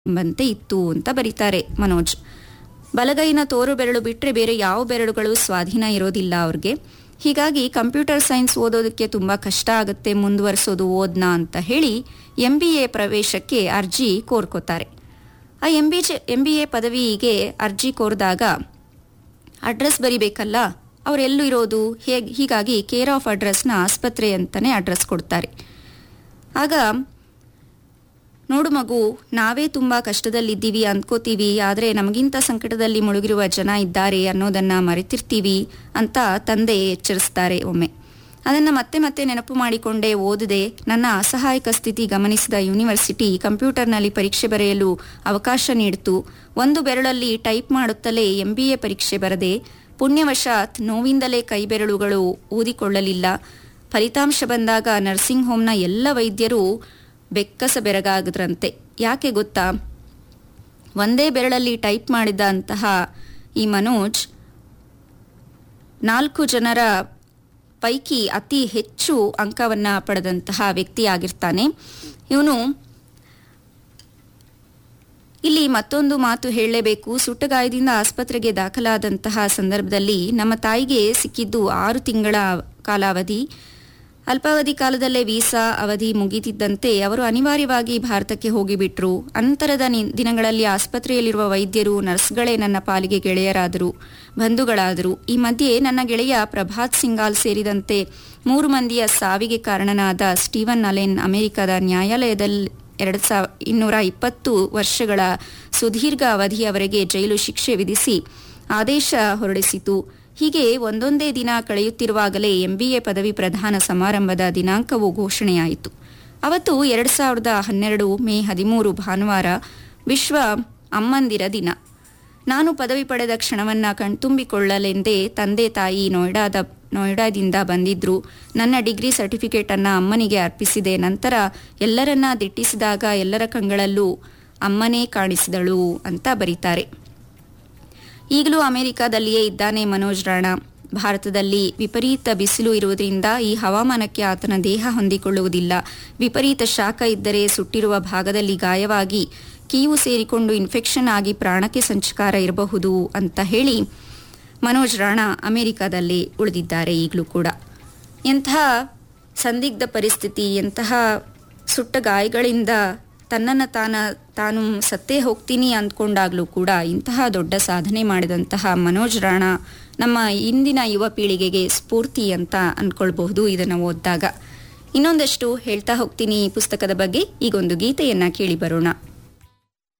ಎಂಬಂತೆ ಇತ್ತು ಅಂತ ಬರೀತಾರೆ ಮನೋಜ್ ಬಲಗೈನ ತೋರು ಬೆರಳು ಬಿಟ್ಟರೆ ಬೇರೆ ಯಾವ ಬೆರಳುಗಳು ಸ್ವಾಧೀನ ಇರೋದಿಲ್ಲ ಅವ್ರಿಗೆ ಹೀಗಾಗಿ ಕಂಪ್ಯೂಟರ್ ಸೈನ್ಸ್ ಓದೋದಕ್ಕೆ ತುಂಬ ಕಷ್ಟ ಆಗುತ್ತೆ ಮುಂದುವರಿಸೋದು ಓದ್ನಾ ಅಂತ ಹೇಳಿ ಎಂ ಬಿ ಎ ಪ್ರವೇಶಕ್ಕೆ ಅರ್ಜಿ ಕೋರ್ಕೋತಾರೆ ಆ M B J M B A ಪದವಿಗೆ ಅರ್ಜಿ ಕೋರಿದಾಗ ಅಡ್ರೆಸ್ ಬರಿಬೇಕಲ್ಲ ಅವರೆಲ್ಲೂ ಇರೋದು ಹೇಗೆ ಹೀಗಾಗಿ ಕೇರ್ ಆಫ್ ಅಡ್ರೆಸ್ನ ಆಸ್ಪತ್ರೆ ಅಂತಲೇ ಅಡ್ರೆಸ್ ಕೊಡ್ತಾರೆ ಆಗ ನೋಡು ಮಗು ನಾವೇ ತುಂಬ ಕಷ್ಟದಲ್ಲಿದ್ದೀವಿ ಅಂದ್ಕೋತೀವಿ ಆದರೆ ನಮಗಿಂತ ಸಂಕಟದಲ್ಲಿ ಮುಳುಗಿರುವ ಜನ ಇದ್ದಾರೆ ಅನ್ನೋದನ್ನ ಮರೆತಿರ್ತೀವಿ ಅಂತ ತಂದೆ ಎಚ್ಚರಿಸ್ತಾರೆ ಒಮ್ಮೆ ಅದನ್ನು ಮತ್ತೆ ಮತ್ತೆ ನೆನಪು ಮಾಡಿಕೊಂಡೇ ಓದದೆ ನನ್ನ ಅಸಹಾಯಕ ಸ್ಥಿತಿ ಗಮನಿಸಿದ ಯೂನಿವರ್ಸಿಟಿ ಕಂಪ್ಯೂಟರ್ನಲ್ಲಿ ಪರೀಕ್ಷೆ ಬರೆಯಲು ಅವಕಾಶ ನೀಡಿತು ಒಂದು ಬೆರಳಲ್ಲಿ ಟೈಪ್ ಮಾಡುತ್ತಲೇ ಎಂ ಬಿ ಎ ಪರೀಕ್ಷೆ ಬರದೆ ಪುಣ್ಯವಶಾತ್ ನೋವಿಂದಲೇ ಕೈಬೆರಳುಗಳು ಊದಿಕೊಳ್ಳಲಿಲ್ಲ ಫಲಿತಾಂಶ ಬಂದಾಗ ನರ್ಸಿಂಗ್ ಹೋಮ್ನ ಎಲ್ಲ ವೈದ್ಯರು ಬೆಕ್ಕಸ ಬೆರಗಾಗದ್ರಂತೆ ಯಾಕೆ ಗೊತ್ತಾ ಒಂದೇ ಬೆರಳಲ್ಲಿ ಟೈಪ್ ಮಾಡಿದ ಅಂತಹ ಈ ಮನೋಜ್ ನಾಲ್ಕು ಜನರ ಪೈಕಿ ಅತಿ ಹೆಚ್ಚು ಅಂಕವನ್ನ ಪಡೆದಂತಹ ವ್ಯಕ್ತಿಯಾಗಿರ್ತಾನೆ ಇವನು ಇಲ್ಲಿ ಮತ್ತೊಂದು ಮಾತು ಹೇಳಲೇಬೇಕು ಸುಟ್ಟಗಾಯದಿಂದ ಆಸ್ಪತ್ರೆಗೆ ದಾಖಲಾದಂತಹ ಸಂದರ್ಭದಲ್ಲಿ ನಮ್ಮ ತಾಯಿಗೆ ಸಿಕ್ಕಿದ್ದು ಆರು ತಿಂಗಳ ಕಾಲಾವಧಿ ಅಲ್ಪಾವಧಿ ಕಾಲದಲ್ಲೇ ವೀಸಾ ಅವಧಿ ಮುಗಿತಿದ್ದಂತೆ ಅವರು ಅನಿವಾರ್ಯವಾಗಿ ಭಾರತಕ್ಕೆ ಹೋಗಿಬಿಟ್ರು ನಂತರದ ದಿನಗಳಲ್ಲಿ ಆಸ್ಪತ್ರೆಯಲ್ಲಿರುವ ವೈದ್ಯರು ನರ್ಸ್ಗಳೇ ನನ್ನ ಪಾಲಿಗೆ ಗೆಳೆಯರಾದರು ಬಂಧುಗಳಾದರು ಈ ಮಧ್ಯೆ ನನ್ನ ಗೆಳೆಯ ಪ್ರಭಾತ್ ಸಿಂಗಾಲ್ ಸೇರಿದಂತೆ ಮೂರು ಮಂದಿಯ ಸಾವಿಗೆ ಕಾರಣನಾದ ಸ್ಟೀವನ್ ಅಲೆನ್ ಅಮೆರಿಕದ ನ್ಯಾಯಾಲಯದಲ್ಲಿ ಎರಡು ಸಾವ ಇನ್ನೂರ ಇಪ್ಪತ್ತು ವರ್ಷಗಳ ಸುದೀರ್ಘ ಅವಧಿಯವರೆಗೆ ಜೈಲು ಶಿಕ್ಷೆ ವಿಧಿಸಿ ಆದೇಶ ಹೊರಡಿಸಿತು ಹೀಗೆ ಒಂದೊಂದೇ ದಿನ ಕಳೆಯುತ್ತಿರುವಾಗಲೇ ಎಂಬಿಎ ಪದವಿ ಪ್ರಧಾನ ಸಮಾರಂಭದ ದಿನಾಂಕವು ಘೋಷಣೆಯಾಯಿತು ಅವತ್ತು ಎರಡು ಸಾವಿರದ ಹನ್ನೆರಡು ಮೇ ಹದಿಮೂರು ಭಾನುವಾರ ವಿಶ್ವ ಅಮ್ಮಂದಿರ ದಿನ ನಾನು ಪದವಿ ಪಡೆದ ಕ್ಷಣವನ್ನ ಕಣ್ತುಂಬಿಕೊಳ್ಳಲೆಂದೇ ತಂದೆ ತಾಯಿ ನೋಯ್ಡಾದ ನೋಯ್ಡಾದಿಂದ ಬಂದಿದ್ರು ನನ್ನ ಡಿಗ್ರಿ ಸರ್ಟಿಫಿಕೇಟ್ ಅನ್ನ ಅಮ್ಮನಿಗೆ ಅರ್ಪಿಸಿದೆ ನಂತರ ಎಲ್ಲರನ್ನ ದಿಟ್ಟಿಸಿದಾಗ ಎಲ್ಲರ ಕಂಗಳಲ್ಲೂ ಅಮ್ಮನೇ ಕಾಣಿಸಿದಳು ಅಂತ ಬರೀತಾರೆ ಈಗಲೂ ಅಮೆರಿಕದಲ್ಲಿಯೇ ಇದ್ದಾನೆ ಮನೋಜ್ ರಾಣಾ ಭಾರತದಲ್ಲಿ ವಿಪರೀತ ಬಿಸಿಲು ಇರುವುದರಿಂದ ಈ ಹವಾಮಾನಕ್ಕೆ ಆತನ ದೇಹ ಹೊಂದಿಕೊಳ್ಳುವುದಿಲ್ಲ ವಿಪರೀತ ಶಾಖ ಇದ್ದರೆ ಸುಟ್ಟಿರುವ ಭಾಗದಲ್ಲಿ ಗಾಯವಾಗಿ ಕೀವು ಸೇರಿಕೊಂಡು ಇನ್ಫೆಕ್ಷನ್ ಆಗಿ ಪ್ರಾಣಕ್ಕೆ ಸಂಚಕಾರ ಇರಬಹುದು ಅಂತ ಹೇಳಿ ಮನೋಜ್ ರಾಣಾ ಅಮೆರಿಕದಲ್ಲಿ ಉಳಿದಿದ್ದಾರೆ ಈಗಲೂ ಕೂಡ ಎಂತಹ ಸಂದಿಗ್ಧ ಪರಿಸ್ಥಿತಿ ಎಂತಹ ಸುಟ್ಟ ಗಾಯಗಳಿಂದ ತನ್ನನ್ನು ತಾನ ತಾನು ಸತ್ತೇ ಹೋಗ್ತೀನಿ ಅಂದ್ಕೊಂಡಾಗಲೂ ಕೂಡ ಇಂತಹ ದೊಡ್ಡ ಸಾಧನೆ ಮಾಡಿದಂತಹ ಮನೋಜ್ ರಾಣಾ ನಮ್ಮ ಇಂದಿನ ಯುವ ಪೀಳಿಗೆಗೆ ಸ್ಫೂರ್ತಿ ಅಂತ ಅಂದ್ಕೊಳ್ಬಹುದು ಇದನ್ನು ಓದಿದಾಗ ಇನ್ನೊಂದಷ್ಟು ಹೇಳ್ತಾ ಹೋಗ್ತೀನಿ ಈ ಪುಸ್ತಕದ ಬಗ್ಗೆ ಈಗೊಂದು ಗೀತೆಯನ್ನ ಕೇಳಿ ಬರೋಣ